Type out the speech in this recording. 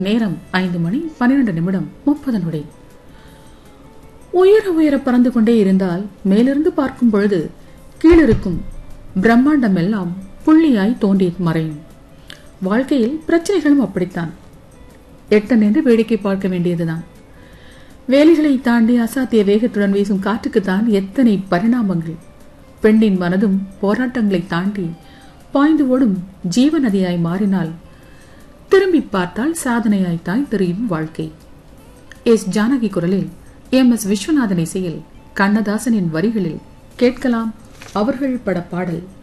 நேரம் ஐந்து மணி பன்னிரண்டு நிமிடம் முப்பது நொடி உயர உயர பறந்து கொண்டே இருந்தால் மேலிருந்து பார்க்கும் பொழுது கீழிருக்கும் பிரம்மாண்டம் எல்லாம் புள்ளியாய் தோன்றி மறையும் வாழ்க்கையில் பிரச்சனைகளும் அப்படித்தான் எட்ட நின்று வேடிக்கை பார்க்க வேண்டியதுதான் வேலிகளை தாண்டி அசாத்திய வேகத்துடன் வீசும் காற்றுக்குத்தான் எத்தனை பரிணாமங்கள் பெண்ணின் மனதும் போராட்டங்களை தாண்டி பாய்ந்து ஓடும் ஜீவநதியாய் மாறினால் திரும்பி பார்த்தால் சாதனையாய்த்தான் தெரியும் வாழ்க்கை எஸ் ஜானகி குரலில் எம் எஸ் விஸ்வநாதன் இசையில் கண்ணதாசனின் வரிகளில் கேட்கலாம் அவர்கள் பட பாடல்